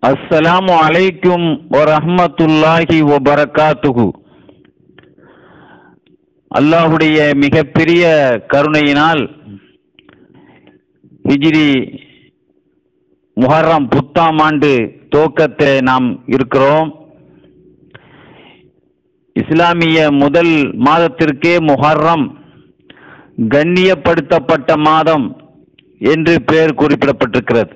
அஸ்ஸலாமு அலைக்கும் வரஹ்மத்துல்லாஹி வபரகாத்துஹு அல்லாஹுடைய மிகப்பெரிய கருணையினால் ஹிஜ்ரி முஹர்ரம் புத்தாம் ஆண்டு துவக்கத்தில் நாம் இருக்கிறோம் இஸ்லாமிய முதல் மாதத்திற்கே முஹர்ரம் கண்ணியப்படுத்தப்பட்ட மாதம் என்று பெயர் குறிப்பிடப்பட்டிருக்கிறது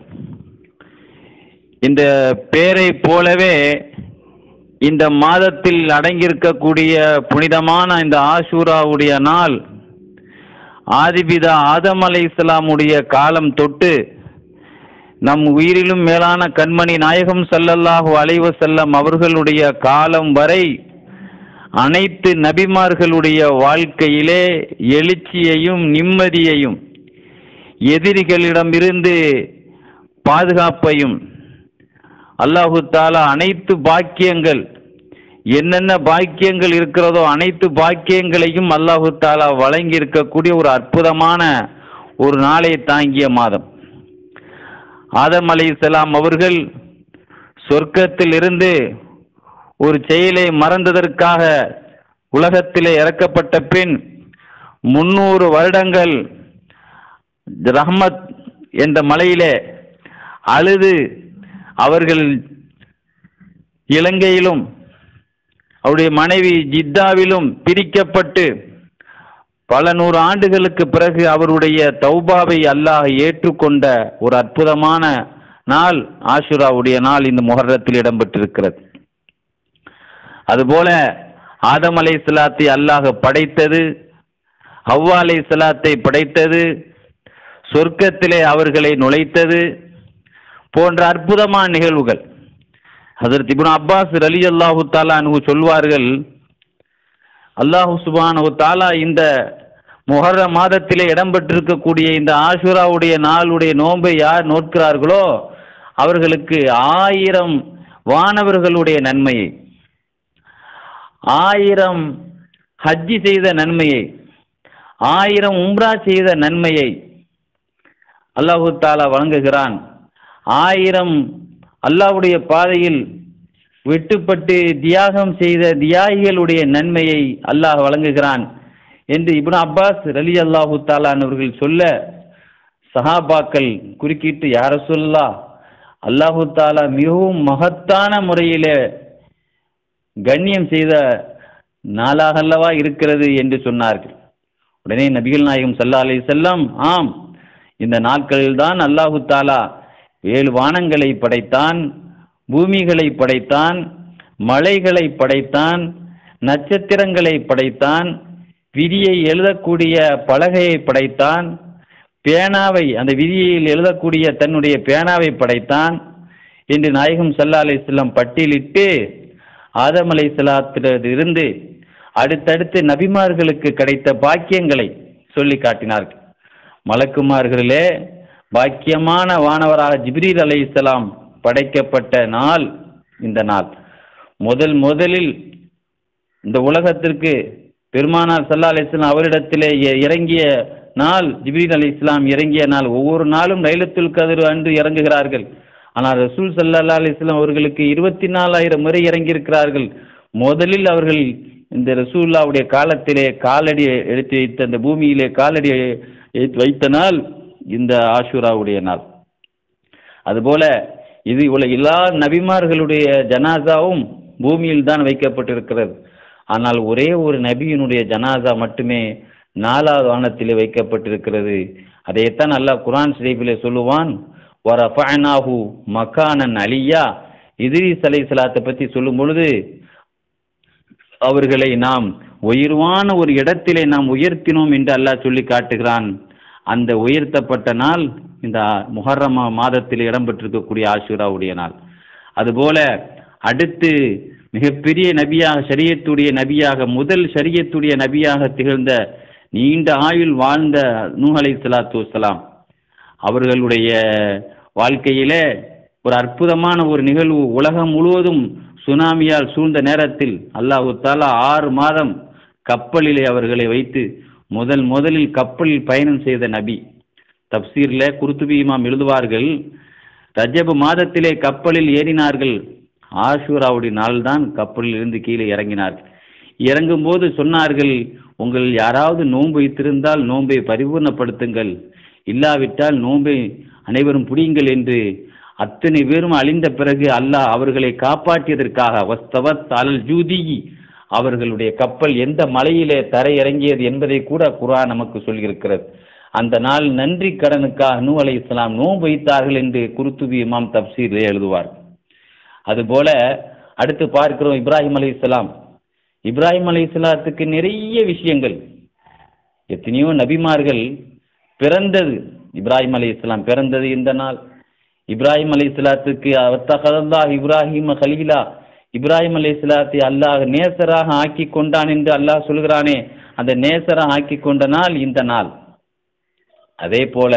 இந்த பெயரை போலவே இந்த மாதத்தில் அடங்கியிருக்கக்கூடிய புனிதமான இந்த ஆஷூராவுடைய நாள் ஆதிபிதா ஆதம் அலை இஸ்லாமுடைய காலம் தொட்டு நம் உயிரிலும் மேலான கண்மணி நாயகம் ஸல்லல்லாஹு அலைஹி வஸல்லம் அவர்களுடைய காலம் வரை அனைத்து நபிமார்களுடைய வாழ்க்கையிலே எழுச்சியையும் நிம்மதியையும் எதிரிகளிடமிருந்து பாதுகாப்பையும் அல்லாஹு தாலா அனைத்து பாக்கியங்கள் என்னென்ன பாக்கியங்கள் இருக்கிறதோ அனைத்து பாக்கியங்களையும் அல்லாஹு தாலா வழங்கி இருக்கக்கூடிய ஒரு அற்புதமான ஒரு நாளை தாங்கிய மாதம் ஆதம் அலைஹிஸ்ஸலாம் அவர்கள் சொர்க்கத்தில் இருந்து ஒரு செயலை மறந்ததற்காக உலகத்திலே இறக்கப்பட்ட பின் முன்னூறு வருடங்கள் ரஹ்மத் என்ற மலையிலே அழுது அவர்கள் இலங்கையிலும் அவருடைய மனைவி ஜித்தாவிலும் பிரிக்கப்பட்டு பல நூறு ஆண்டுகளுக்கு பிறகு அவருடைய தௌபாவை அல்லாஹ் ஏற்றுக்கொண்ட ஒரு அற்புதமான நாள் ஆஷுராவுடைய நாள் இந்த முஹர்ரத்தில் இடம்பெற்றிருக்கிறது அதுபோல ஆதம் அலை சலாத்தை அல்லாஹ் படைத்தது ஹவ்வா அலை சலாத்தை படைத்தது சொர்க்கத்திலே அவர்களை நுழைத்தது போன்ற அற்புதமான நிகழ்வுகள் ஹசரத் இப்னு அப்பாஸ் ரலி அல்லாஹு தாலா அனுகு சொல்வார்கள் அல்லாஹு சுபானு தாலா இந்த முஹர்ர மாதத்திலே இடம்பெற்றிருக்கக்கூடிய இந்த ஆஷுராவுடைய நாளுடைய நோன்பை யார் நோட்கிறார்களோ அவர்களுக்கு ஆயிரம் வானவர்களுடைய நன்மையை ஆயிரம் ஹஜ்ஜி செய்த நன்மையை ஆயிரம் உம்ரா செய்த நன்மையை அல்லாஹு தாலா வழங்குகிறான் ஆயிரம் அல்லாஹ்வுடைய பாதையில் வெட்டுப்பட்டு தியாகம் செய்த தியாகிகளுடைய நன்மையை அல்லாஹ் வழங்குகிறான் என்று இப்னு அப்பாஸ் ரலி அல்லாஹு தாலான் அவர்கள் சொல்ல சஹாபாக்கள் குறுக்கிட்டு யார சொல்லா அல்லாஹு தாலா மிகவும் மகத்தான முறையிலே கண்ணியம் செய்த நாளாக அல்லவா இருக்கிறது என்று சொன்னார்கள் உடனே நபிகள் நாயகம் சல்லா அலி செல்லம் ஆம் இந்த நாட்களில் தான் அல்லாஹு தாலா ஏழு வானங்களை படைத்தான் பூமிகளை படைத்தான் மலைகளை படைத்தான் நட்சத்திரங்களை படைத்தான் விதியை எழுதக்கூடிய பலகையை படைத்தான் பேனாவை அந்த விதியில் எழுதக்கூடிய தன்னுடைய பேனாவை படைத்தான் என்று நாயகம் சல்லா அலி செல்லம் பட்டியலிட்டு ஆதம் அலை இருந்து அடுத்தடுத்து நபிமார்களுக்கு கிடைத்த பாக்கியங்களை சொல்லி காட்டினார்கள் மலக்குமார்களிலே பாக்கியமான வானவராக ஜிப்ரீல் அலை இஸ்லாம் படைக்கப்பட்ட நாள் இந்த நாள் முதல் முதலில் இந்த உலகத்திற்கு பெருமானார் சல்லா அலி இஸ்லாம் அவரிடத்திலே இறங்கிய நாள் ஜிப்ரீல் அலி இஸ்லாம் இறங்கிய நாள் ஒவ்வொரு நாளும் லைலத்துல் கதிர் அன்று இறங்குகிறார்கள் ஆனால் ரசூல் சல்லா அலி இஸ்லாம் அவர்களுக்கு இருபத்தி நாலாயிரம் முறை இறங்கியிருக்கிறார்கள் முதலில் அவர்கள் இந்த ரசூல்லாவுடைய காலத்திலே காலடி எடுத்து வைத்த அந்த பூமியிலே காலடி வைத்த நாள் இந்த ஆஷூராவுடைய நாள் அதுபோல இது உள்ள எல்லா நபிமார்களுடைய ஜனாசாவும் பூமியில் தான் வைக்கப்பட்டிருக்கிறது ஆனால் ஒரே ஒரு நபியினுடைய ஜனாசா மட்டுமே நாலாவது வானத்திலே வைக்கப்பட்டிருக்கிறது அதைத்தான் அல்லாஹ் குரான் ஷரீஃபிலே சொல்லுவான் வரஃபனாஹு மக்கானன் அலியா இதிரிஸ் அலை சலாத்தை பற்றி சொல்லும் பொழுது அவர்களை நாம் உயர்வான ஒரு இடத்திலே நாம் உயர்த்தினோம் என்று அல்லாஹ் சொல்லி காட்டுகிறான் அந்த உயர்த்தப்பட்ட நாள் இந்த முஹர்ரம மாதத்தில் இடம்பெற்றிருக்கக்கூடிய ஆஷுராவுடைய நாள் அதுபோல அடுத்து மிகப்பெரிய நபியாக ஷரியத்துடைய நபியாக முதல் ஷரியத்துடைய நபியாக திகழ்ந்த நீண்ட ஆயுள் வாழ்ந்த நூஹ் அலை சலாத்து வலாம் அவர்களுடைய வாழ்க்கையிலே ஒரு அற்புதமான ஒரு நிகழ்வு உலகம் முழுவதும் சுனாமியால் சூழ்ந்த நேரத்தில் அல்லாஹு தாலா ஆறு மாதம் கப்பலிலே அவர்களை வைத்து முதல் முதலில் கப்பலில் பயணம் செய்த நபி தப்சீரில் குருத்துபி இமாம் எழுதுவார்கள் ரஜபு மாதத்திலே கப்பலில் ஏறினார்கள் ஆஷூராவுடைய நாள்தான் கப்பலில் இருந்து கீழே இறங்கினார்கள் இறங்கும்போது சொன்னார்கள் உங்கள் யாராவது நோன்பு வைத்திருந்தால் நோன்பை பரிபூர்ணப்படுத்துங்கள் இல்லாவிட்டால் நோன்பை அனைவரும் புடியுங்கள் என்று அத்தனை பேரும் அழிந்த பிறகு அல்லாஹ் அவர்களை காப்பாற்றியதற்காக வஸ்தவத் அலல் ஜூதி அவர்களுடைய கப்பல் எந்த மலையிலே தரையிறங்கியது என்பதை கூட குர்ஆன் நமக்கு சொல்லியிருக்கிறது அந்த நாள் நன்றி கடனுக்காக நூ அலை இஸ்லாம் நோன்பு வைத்தார்கள் என்று குருத்துபி இமாம் தப்சீரில் எழுதுவார் அதுபோல அடுத்து பார்க்கிறோம் இப்ராஹிம் அலை இஸ்லாம் இப்ராஹிம் அலை இஸ்லாத்துக்கு நிறைய விஷயங்கள் எத்தனையோ நபிமார்கள் பிறந்தது இப்ராஹிம் அலை இஸ்லாம் பிறந்தது இந்த நாள் இப்ராஹிம் அலை இஸ்லாத்துக்கு அவத்தகதல்லா இப்ராஹிம் ஹலீலா இப்ராஹிம் அலை இஸ்லாத்தை அல்லாஹ் நேசராக ஆக்கி கொண்டான் என்று அல்லாஹ் சொல்கிறானே அந்த நேசராக ஆக்கி கொண்ட நாள் இந்த நாள் அதே போல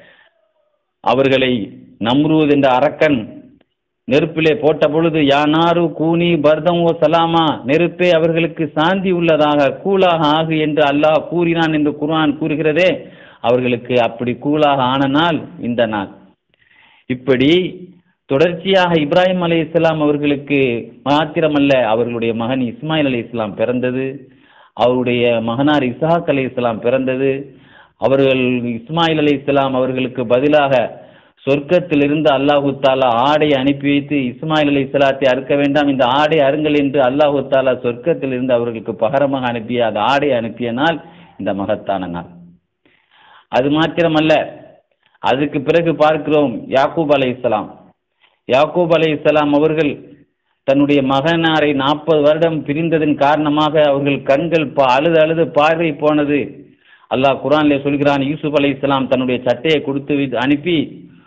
அவர்களை நம்ரூத் என்ற அரக்கன் நெருப்பிலே போட்ட பொழுது யானாரு கூனி பர்தம் ஓ சலாமா நெருப்பே அவர்களுக்கு சாந்தி உள்ளதாக கூலாக ஆகு என்று அல்லாஹ் கூறினான் என்று குர்ஆன் கூறுகிறதே அவர்களுக்கு அப்படி கூலாக ஆன நாள் இந்த நாள் இப்படி தொடர்ச்சியாக இப்ராஹிம் அலை இஸ்லாம் அவர்களுக்கு மாத்திரமல்ல அவர்களுடைய மகன் இஸ்மாயில் அலை இஸ்லாம் பிறந்தது அவருடைய மகனார் இஸ்ஹாக் அலை இஸ்லாம் பிறந்தது அவர்கள் இஸ்மாயில் அலை இஸ்லாம் அவர்களுக்கு பதிலாக சொர்க்கத்திலிருந்து அல்லாஹு தாலா ஆடை அனுப்பி வைத்து இஸ்மாயில் அலை இஸ்லாத்தை அறுக்க வேண்டாம் இந்த ஆடை அருங்கள் என்று அல்லாஹு தாலா சொர்க்கத்திலிருந்து அவர்களுக்கு பகரமாக அனுப்பிய அந்த ஆடை அனுப்பிய நாள் இந்த மகத்தான நாள் அது மாத்திரமல்ல அதுக்கு பிறகு பார்க்கிறோம் யாக்கூப் அலை இஸ்லாம் யாக்கூப் அலை இஸ்லாம் அவர்கள் தன்னுடைய மகனாரை நாற்பது வருடம் பிரிந்ததன் காரணமாக அவர்கள் கண்கள் பா அழுது அழுது பார்வை போனது அல்லாஹ் குரானிலே சொல்கிறான் யூசுப் அலை இஸ்லாம் தன்னுடைய சட்டையை கொடுத்து வி- அனுப்பி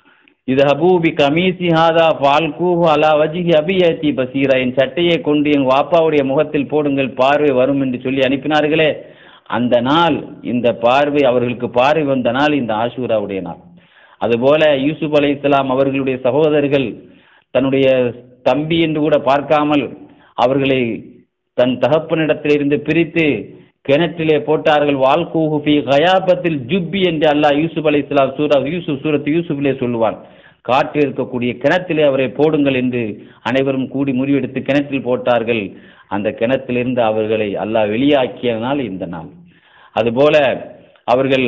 இது ஹபூபி கமீசி ஹாதா பால் கூஹு அலா வஜிஹி அபியத்தி பசீரா என் சட்டையை கொண்டு என் வாப்பாவுடைய முகத்தில் போடுங்கள் பார்வை வரும் என்று சொல்லி அனுப்பினார்களே அந்த நாள் இந்த பார்வை அவர்களுக்கு பார்வை வந்த நாள் இந்த ஆஷூராவுடைய நாள் அதுபோல யூசுப் அலை இஸ்லாம் அவர்களுடைய சகோதரர்கள் தன்னுடைய தம்பி என்று கூட பார்க்காமல் அவர்களை தன் தகப்பனிடத்திலிருந்து பிரித்து கிணற்றிலே போட்டார்கள் வால்கூஹு ஃபி கயாபத்தில் ஜுப்பி என்று அல்லாஹ் யூசுப் அலை இஸ்லாம் சூரா யூசுப் சூரத் யூசுஃபிலே சொல்லுவான் காற்றில் இருக்கக்கூடிய கிணற்றிலே அவரை போடுங்கள் என்று அனைவரும் கூடி முடிவெடுத்து கிணற்றில் போட்டார்கள் அந்த கிணற்றிலிருந்து அவர்களை அல்லாஹ் வெளியாக்கிய நாள் இந்த நாள் அதுபோல அவர்கள்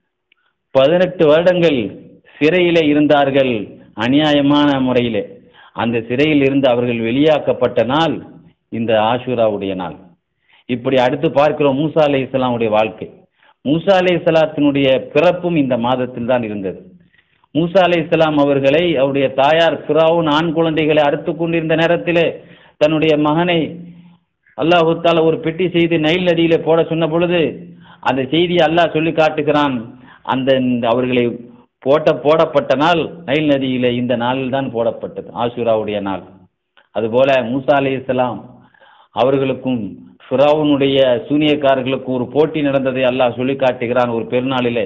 பதினெட்டு வருடங்கள் சிறையிலே இருந்தார்கள் அநியாயமான முறையிலே அந்த சிறையில் இருந்து அவர்கள் வெளியாக்கப்பட்ட நாள் இந்த ஆஷூராவுடைய நாள் இப்படி அடுத்து பார்க்கிறோம் மூசா அலை இஸ்லாமுடைய வாழ்க்கை மூசா அலை இஸ்லாத்தினுடைய பிறப்பும் இந்த மாதத்தில் தான் இருந்தது மூசா அலை இஸ்லாம் அவர்களை அவருடைய தாயார் ஃபிரௌன் ஆண் குழந்தைகளை அறுத்து கொண்டிருந்த நேரத்திலே தன்னுடைய மகனை அல்லாஹு தாலா ஒரு பெட்டி செய்து நைல் நதியிலே போட சொன்ன பொழுது அந்த செய்தியை அல்லாஹ் சொல்லி காட்டுகிறான் அந்த இந்த அவர்களை போட்ட போடப்பட்ட நாள் நைல் நதியிலே இந்த நாளில் தான் போடப்பட்டது ஆஷூராவுடைய நாள் அதுபோல மூசா அலை இஸ்லாம் அவர்களுக்கும் ஃபிரௌனுடைய சூனியக்காரர்களுக்கும் ஒரு போட்டி நடந்ததை அல்லாஹ் சொல்லி காட்டுகிறான் ஒரு பெருநாளிலே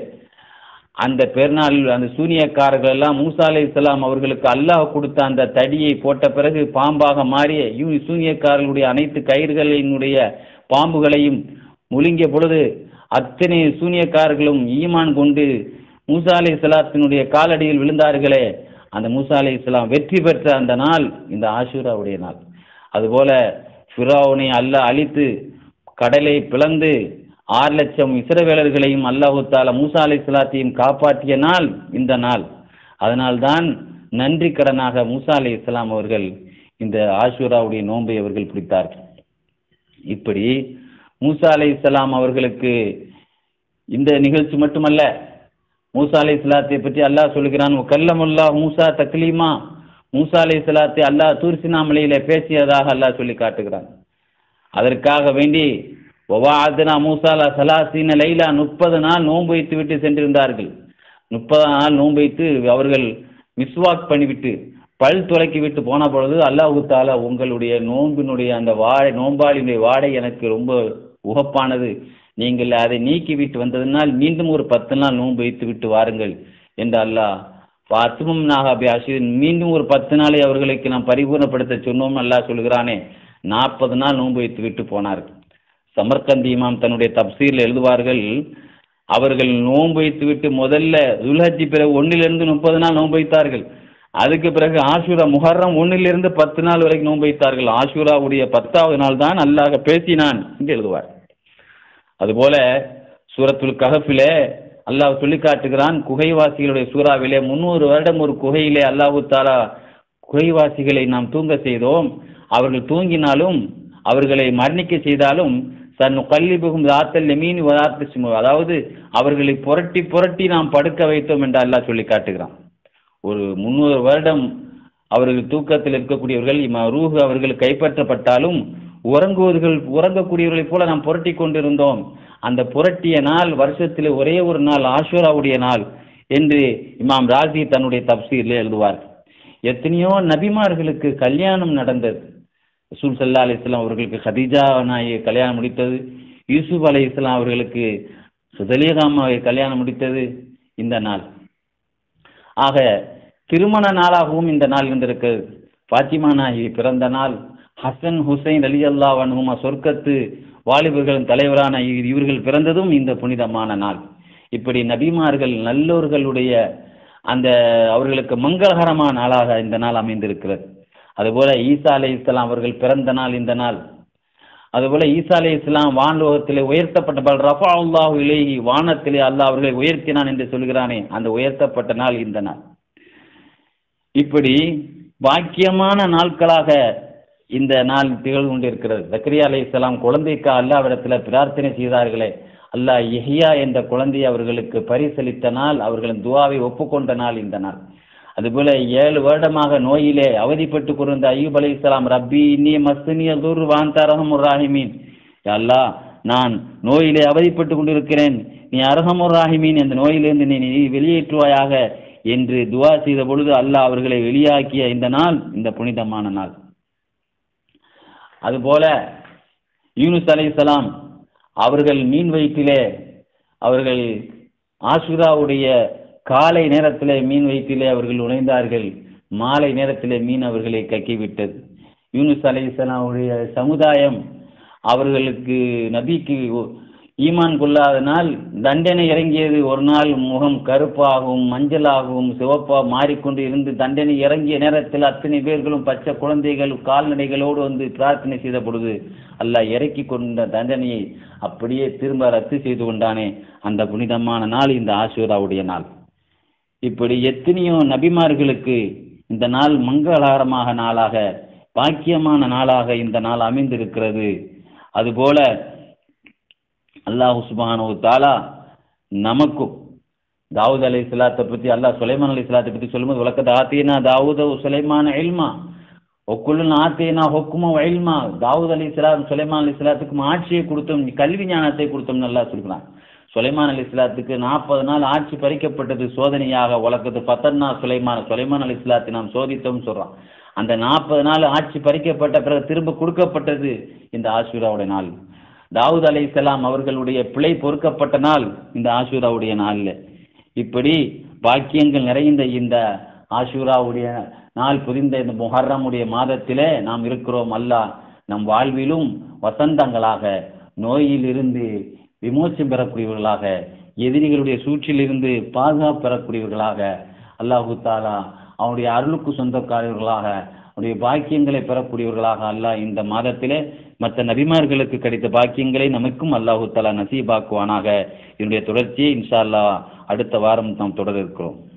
அந்த பெருநாளில் அந்த சூனியக்காரர்கள் எல்லாம் மூசா அலை இஸ்லாம் அவர்களுக்கு அல்லாஹ் கொடுத்த அந்த தடியை போட்ட பிறகு பாம்பாக மாறிய யூ சூனியக்காரர்களுடைய அனைத்து கயிறுகளினுடைய பாம்புகளையும் முழுங்கிய பொழுது அத்தனை சூனியக்காரர்களும் ஈமான் கொண்டு மூசா அலை இஸ்லாத்தினுடைய காலடியில் விழுந்தார்களே அந்த மூசா அலை இஸ்லாம் வெற்றி பெற்ற அந்த நாள் இந்த ஆஷூராவுடைய நாள் அதுபோல ஃபிரௌனை அல்லாஹ் அழித்து கடலை பிளந்து ஆறு லட்சம் இஸ்ரவேலர்களையும் அல்லாஹு தாலா மூசா அலை இஸ்லாத்தையும் காப்பாற்றிய நாள் இந்த நாள் அதனால்தான் நன்றி கடனாக மூசா அலை இஸ்லாம் அவர்கள் இந்த ஆஷூராவுடைய நோன்பை அவர்கள் பிடித்தார்கள் இப்படி மூசா அலை இஸ்லாம் அவர்களுக்கு இந்த நிகழ்ச்சி மட்டுமல்ல மூசா அலை இஸ்லாத்தை பற்றி அல்லாஹ் சொல்கிறான் கல்லமுல்லா மூசா தக்லீமா மூசா அலை இஸ்லாத்தை அல்லாஹ் தூர்சினா மலையில பேசியதாக அல்லாஹ் சொல்லி காட்டுகிறான் அதற்காக வேண்டி ஒவாதுனா மூசாலா சலாசீன லைலா முப்பது நாள் நோன்பு வைத்து விட்டு சென்றிருந்தார்கள் முப்பது நாள் நோன்பு வைத்து அவர்கள் மிஸ்வாக் பண்ணிவிட்டு பல் துளக்கி விட்டு போன பொழுது அல்லாஹு தாலா உங்களுடைய நோன்பினுடைய அந்த வாடை நோம்பாளினுடைய வாடை எனக்கு ரொம்ப உகப்பானது நீங்கள் அதை நீக்கி விட்டு வந்ததனால் மீண்டும் ஒரு பத்து நாள் நோன்பு வைத்து விட்டு வாருங்கள் என்று அல்லாஹ் பாத்துமம் நாகாபி ஆசிரியர் மீண்டும் ஒரு பத்து நாளை அவர்களுக்கு நாம் பரிபூர்ணப்படுத்த சொன்னோம் அல்லாஹ் சொல்கிறானே நாற்பது நாள் நோன்பு வைத்து விட்டு போனார்கள் சமர்கந்தி இமாம் தன்னுடைய தப்சீரில் எழுதுவார்கள் அவர்கள் நோன்பு வைத்து விட்டு முதல்ல துல்ஹஜ்ஜி பிறகு ஒன்றிலிருந்து முப்பது நாள் நோன்பு வைத்தார்கள் அதுக்கு பிறகு ஆஷூரா முஹர்ரம் ஒன்னிலிருந்து பத்து நாள் வரைக்கும் நோன்பு வைத்தார்கள் ஆஷூராவுடைய பத்தாவது நாள் தான் அல்லாஹ் பேசினான் என்று எழுதுவார் அதுபோல சூரத்துல் கஹஃபிலே அல்லாஹ் சொல்லி காட்டுகிறான் குகைவாசிகளுடைய சூறாவிலே முன்னூறு வருடம் ஒரு குகையிலே அல்லாஹு தாலா குகைவாசிகளை நாம் தூங்க செய்தோம் அவர்கள் தூங்கினாலும் அவர்களை மரணிக்க செய்தாலும் தன் கல்லிபுகும் தாத்தல் மீன் வதாத்து அதாவது அவர்களை புரட்டி புரட்டி நாம் படுக்க வைத்தோம் என்று அல்லாஹ் சொல்லி காட்டுகிறான் ஒரு முந்நூறு வருடம் அவர்கள் தூக்கத்தில் இருக்கக்கூடியவர்கள் இம்ம ரூஹு அவர்கள் கைப்பற்றப்பட்டாலும் உறங்குவர்கள் உறங்கக்கூடியவர்களைப் போல நாம் புரட்டி கொண்டிருந்தோம் அந்த புரட்டிய நாள் வருஷத்தில் ஒரே ஒரு நாள் ஆஷூராவுடைய நாள் என்று இமாம் ராஜி தன்னுடைய தப்சீரில் எழுதுவார் எத்தனையோ நபிமார்களுக்கு கல்யாணம் நடந்தது ரசூல் சல்லா அலி இஸ்லாம் அவர்களுக்கு ஹதீஜா நாயை கல்யாணம் முடித்தது யூசுப் அலி இஸ்லாம் அவர்களுக்கு சுதலிகாமாவை கல்யாணம் முடித்தது இந்த நாள் ஆக திருமண நாளாகவும் இந்த நாள் இருந்திருக்கிறது பாத்திமா நாயகி பிறந்த நாள் ஹசன் ஹுசைன் அலி அல்லா வன்ஹுமா சொர்க்கத்து வாலிபர்களின் தலைவரான இ- இவர்கள் பிறந்ததும் இந்த புனிதமான நாள் இப்படி நபிமார்கள் நல்லோர்களுடைய அந்த அவர்களுக்கு மங்களகரமான நாளாக இந்த நாள் அமைந்திருக்கிறது அதுபோல ஈசா அலை இஸ்லாம் அவர்கள் பிறந்த நாள் இந்த நாள் அதுபோல ஈசா அலை இஸ்லாம் வான்லோகத்திலே உயர்த்தப்பட்ட பல் ரஃபா அல்லாஹு இலேஹி வானத்திலே அல்லாஹ் அவர்களை உயர்த்தினான் என்று சொல்கிறானே அந்த உயர்த்தப்பட்ட நாள் இந்த நாள் இப்படி பாக்கியமான நாட்களாக இந்த நாள் திகழ்ந்து கொண்டிருக்கிறது ஜக்கரியா அலை இஸ்லாம் குழந்தைக்கு அல்லாவிடத்தில் பிரார்த்தனை செய்தார்களே அல்லாஹ் எஹியா என்ற குழந்தையை அவர்களுக்கு பரிசளித்த நாள் அவர்களின் துவாவை ஒப்புக்கொண்ட நாள் இந்த நாள் அதுபோல ஏழு வருடமாக நோயிலே அவதிப்பட்டு கொண்டிருந்த ஐயூப் அலை இஸ்லாம் ரப்பி இன்னி மஸ்னிய துர் வாந்தாரகம் ராஹிமீன் அல்லாஹ் நான் நோயிலே அவதிப்பட்டு கொண்டிருக்கிறேன் நீ அரகமுர் ராஹிமீன் இந்த நோயிலிருந்து நீ நீ வெளியேற்றுவாயாக என்று துவா செய்த பொழுது அல்லாஹ் அவர்களை வெளியாக்கிய இந்த நாள் இந்த புனிதமான நாள் அதுபோல யூனுஸ் அலைஹிஸ்ஸலாம் அவர்கள் மீன் வயிற்றிலே அவர்கள் ஆசுராவுடைய காலை நேரத்திலே மீன் வயிற்றிலே அவர்கள் நுழைந்தார்கள் மாலை நேரத்திலே மீன் அவர்களை கக்கிவிட்டது யூனுஸ் அலைஹிஸ்ஸலாமுடைய சமுதாயம் அவர்களுக்கு நபிக்கு ஒ- ஈமான் கொள்ளாதனால் தண்டனை இறங்கியது ஒரு நாள் முகம் கருப்பாகவும் மஞ்சளாகவும் சிவப்பா மாறிக்கொண்டு இருந்து தண்டனை இறங்கிய நேரத்தில் அத்தனை பேர்களும் பச்சை குழந்தைகள் கால்நடைகளோடு வந்து பிரார்த்தனை செய்த பொழுது அல்லாஹ் இறக்கி கொண்ட தண்டனையை அப்படியே திரும்ப ரத்து செய்து கொண்டானே அந்த புனிதமான நாள் இந்த ஆசூராவுடைய நாள் இப்படி எத்தனையோ நபிமார்களுக்கு இந்த நாள் மங்களகரமாக நாளாக பாக்கியமான நாளாக இந்த நாள் அமைந்திருக்கிறது அதுபோல அல்லாஹ் சுப்ஹானஹு தாலா நமக்கும் தாவூத் அலை இஸ்லாத்தை பற்றி அல்லாஹ் சுலைமான் அலை இஸ்லாத்தை பற்றி சொல்லும்போது உலகத்தை ஆத்தீனா தாவூத சுலைமான இல்மா ஒக்குள்ளுன் ஆத்தீனா ஹொக்குமா இல்மா தாவூத் அலி இஸ்லாம் சுலைமான் அலி இஸ்லாத்துக்கும் ஆட்சியை கொடுத்தோம் கல்வி ஞானத்தை கொடுத்தோம் நல்லா சொல்கிறான் சுலைமான் அலி இஸ்லாத்துக்கு நாற்பது நாள் ஆட்சி பறிக்கப்பட்டது சோதனையாக உலகத்து பத்தன்னா சுலைமான் சுலைமான் அலி இஸ்லாத்தை நாம் சோதித்தோம் சொல்றான் அந்த நாற்பது நாள் ஆட்சி பறிக்கப்பட்ட பிறகு திரும்ப கொடுக்கப்பட்டது இந்த ஆசூராவுடைய நாள் தாவூத் அலை இஸ்லாம் அவர்களுடைய பிழை பொறுக்கப்பட்ட நாள் இந்த ஆசூராவுடைய நாளில் இப்படி பாக்கியங்கள் நிறைந்த இந்த ஆஷூராவுடைய நாள் புரிந்த இந்த முஹர்ரமுடைய மாதத்திலே நாம் இருக்கிறோம் அல்லாஹ் நம் வாழ்விலும் வசந்தங்களாக நோயிலிருந்து விமோச்சம் பெறக்கூடியவர்களாக எதிரிகளுடைய சூழ்ச்சியிலிருந்து பாதுகாப்பு பெறக்கூடியவர்களாக அல்லாஹு தாலா அவனுடைய அருளுக்கு சொந்தக்காரர்களாக அவனுடைய பாக்கியங்களை பெறக்கூடியவர்களாக அல்லாஹ் இந்த மாதத்திலே மற்ற நபிமார்களுக்கு கிடைத்த பாக்கியங்களை நமக்கும் அல்லாஹு தாலா நசீபாக்குவானாக இதனுடைய தொடர்ச்சியை இன்ஷா அல்லாஹ் அடுத்த வாரம் நாம் தொடர இருக்கிறோம்